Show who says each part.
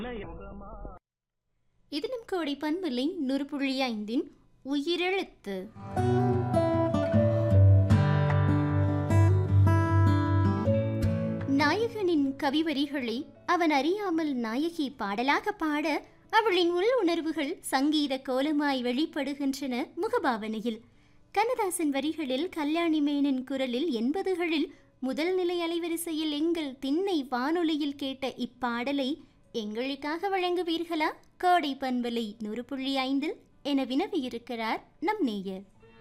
Speaker 1: இது நம் கோடை பண்பில்லை நூறு புள்ளி ஐந்தின் உயிரெழுத்து நாயகனின் கவிவரிகளை அவன் அறியாமல் நாயகி பாடலாக பாட அவளின் உள் உணர்வுகள் சங்கீத கோலமாய் வெளிப்படுகின்றன முகபாவனையில் கண்ணதாசன் வரிகளில் கல்யாணி மேனன் குரலில் எண்பதுகளில் முதல் நிலை அலைவரிசையில் எங்கள் திண்ணை வானொலியில் கேட்ட இப்பாடலை எங்களுக்காக வழங்குவீர்களா கோடை பண்பலை நூறு புள்ளி ஐந்தில் என வினவியிருக்கிறார் நம் நேயர்